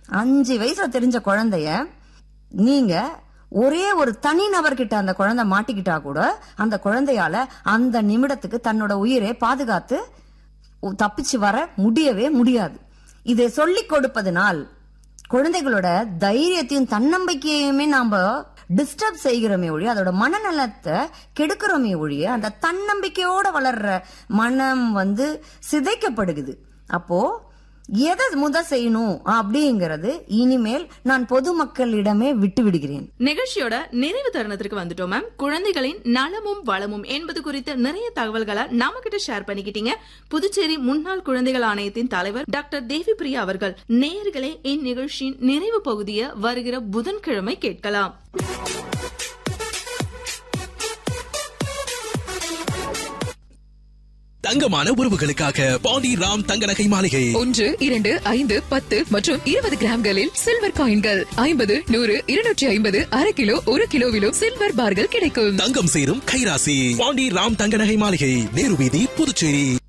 அஞ்சு வயசுல தெரிஞ்ச குழந்தைய நீங்க ஒரே ஒரு தனி நபர்கிட்ட அந்த குழந்தை மாட்டிக்கிட்டா கூட அந்த குழந்தையால அந்த நிமிடத்துக்கு தன்னோட உயிரை பாதுகாத்து தப்பிச்சு வர முடியவே முடியாது இதை சொல்லிக் கொடுப்பதனால் குழந்தைகளோட தைரியத்தையும் தன்னம்பிக்கையுமே நாம டிஸ்டர்ப் செய்கிறோமே ஒழிய அதோட மனநலத்தை கெடுக்கிறோமே ஒழிய அந்த தன்னம்பிக்கையோட வளர்ற மனம் வந்து சிதைக்கப்படுகுது அப்போ எதை முத செய்யணும் அப்படிங்கறது இனிமேல் நான் பொதுமக்களிடமே விட்டு விடுகிறேன் நிகழ்ச்சியோட நிறைவு தருணத்திற்கு வந்துட்டோம் மேம் குழந்தைகளின் நலமும் வளமும் என்பது குறித்த நிறைய தகவல்களை நாம கிட்ட ஷேர் பண்ணிக்கிட்டீங்க புதுச்சேரி முன்னாள் குழந்தைகள் ஆணையத்தின் தலைவர் டாக்டர் தேவி பிரியா அவர்கள் நேயர்களே இந்நிகழ்ச்சியின் நிறைவு பகுதியை வருகிற புதன்கிழமை கேட்கலாம் தங்கமான உறவுகளுக்காக பாண்டி ராம் தங்க நகை மாளிகை ஒன்று இரண்டு ஐந்து பத்து மற்றும் இருபது கிராம்களில் சில்வர் காயின்கள் ஐம்பது நூறு இருநூற்றி ஐம்பது அரை கிலோ ஒரு கிலோவிலும் சில்வர் பார்கள் கிடைக்கும் தங்கம் சேரும் கைராசி பாண்டி ராம் தங்க நகை மாளிகை நேரு வீதி புதுச்சேரி